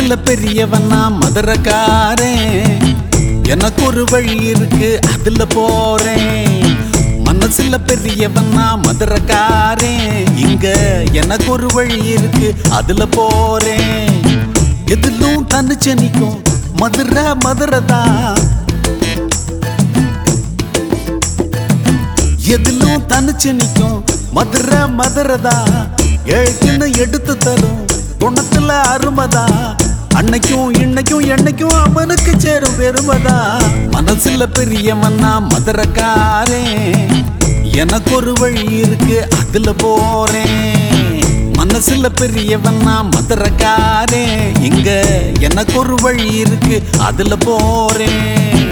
மனசுல பெரியவனா மதுரக்காரன் எனக்கு ஒரு வழி இருக்கு அதுல போறேன் மனசுல பெரியவனா மதுரக்காரன் இங்க எனக்கு ஒரு வழி இருக்கு அதுல போறேன் எதிலும் தனிச்சு நிக்கும் மதுரை மதுரை தான் எதிலும் தனிச்சு நிக்கும் மதுரை மதுரைதா ஏழுக்குன்னு எடுத்து தரும் குணத்துல அருமதா அன்னைக்கும் இன்னைக்கும் என்னைக்கும் அவனுக்கு சேரும் பெருமதா மனசுல பெரிய மன்னா மதுரக்காரன் எனக்கு ஒரு வழி இருக்கு அதுல போறேன் மனசுல பெரியவன்னா மதுரக்காரன் இங்க எனக்கு ஒரு வழி இருக்கு அதுல போறேன்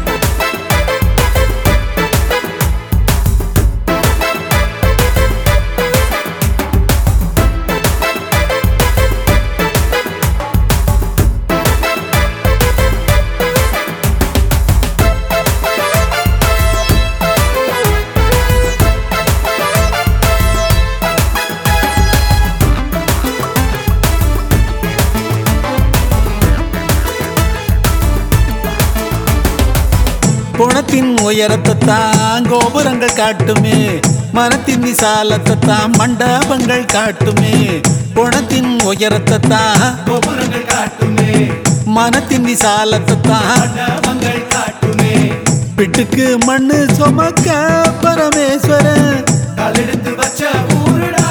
குணத்தின் உயரத்தை தான் கோபுரங்கள் காட்டுமே மனத்தின் விசாலத்தை தான் மண்டபங்கள் காட்டுமே குணத்தின் உயரத்தை தான் கோபுரங்கள் காட்டுமே மனத்தின் விசாலத்தை தான் மண்டபங்கள் காட்டுமே பிட்டுக்கு மண்ணு சுமக்க பரமேஸ்வரன் காலெடுத்து வச்ச ஊருடா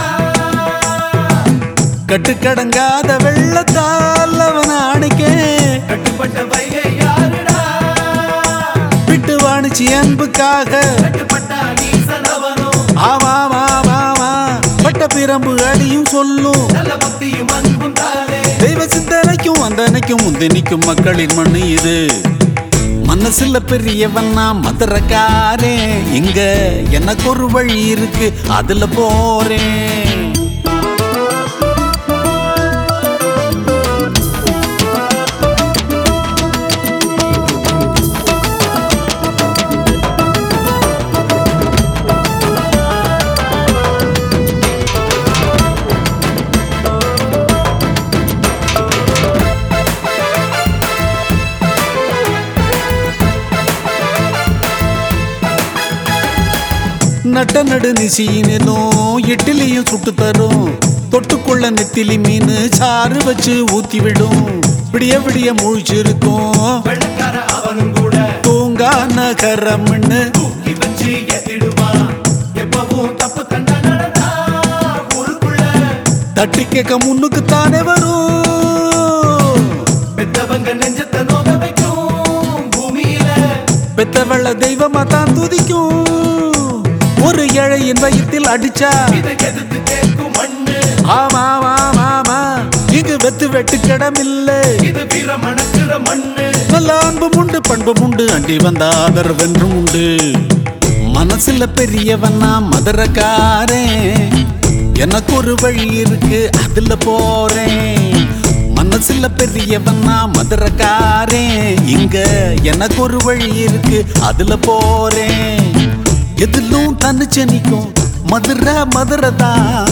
கட்டுக்கடங்காத வெள்ளத்தால் அவன் அணைக்க கட்டுப்பட்ட வைகை யாருடா விட்டு வாணிச்சு அன்புக்காக கட்டுப்பட்ட நீசனவனோ ஆமா ஆமா ஆமா பட்ட பிரம்பு அடியும் சொல்லும் நல்ல பக்தியும் அன்பும் தானே தெய்வ சிந்தனைக்கும் வந்தனைக்கும் முந்தினிக்கும் மக்களின் மண்ணு இது மனசுல பெரியவன்னா மதுரக்காரே இங்க எனக்கு ஒரு வழி இருக்கு அதுல போறேன் நட்ட நடு நிசீனும் இட்லியும் சுட்டு தரும் தொட்டுக்குள்ள நெத்திலி மீன் சாறு வச்சு ஊத்தி விடும் விடிய விடிய முழிச்சிருக்கும் வெள்ளக்கார அவனும் கூட தூங்கா நகரம்னு தூக்கி வச்சு எத்திடுவான் எப்பவும் தப்பு கண்ட நடந்தா ஊருக்குள்ள தட்டி கேட்க முன்னுக்கு தானே வரும் பெத்தவங்க நெஞ்சத்தை நோக வைக்கும் பூமியில பெத்தவள தெய்வமா தான் துதிக்கும் ஒரு ஏழையின் வயிற்றில் அடிச்சா இதை எதிர்த்து கேட்கும் மண்ணு ஆமா ஆமா ஆமா இங்கு வெத்து வெட்டு கிடமில்லை இது வீர மணக்கிற மண்ணு நல்ல அன்பும் உண்டு பண்பும் உண்டு அண்டி வந்த ஆதரவென்றும் உண்டு மனசுல பெரியவனா மதுரக்காரன் எனக்கு ஒரு வழி இருக்கு அதுல போறேன் மனசுல பெரியவனா மதுரக்காரன் இங்க எனக்கு ஒரு வழி இருக்கு அதுல போறேன் எதிலும் தனிச்சு நிக்கும் மதுரை மதுரை தான்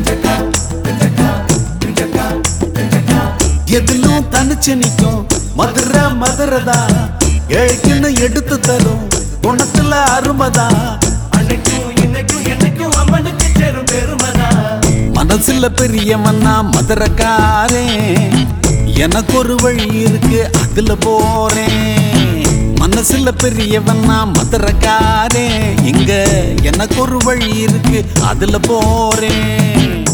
எதிலும் தனிச்சு நிக்கும் மதுரை மதுரைதா ஏழைக்குன்னு எடுத்து தரும் குணத்துல அருமதா அன்னைக்கும் இன்னைக்கும் என்னைக்கும் அம்மனுக்கு சேரும் பெருமதா மனசுல பெரிய மன்னா மதுரக்காரன் எனக்கு ஒரு வழி இருக்கு அதுல போறேன் மனசுல பெரியவன்னா மதுரக்காரன் இங்க எனக்கு ஒரு வழி இருக்கு அதுல போறேன்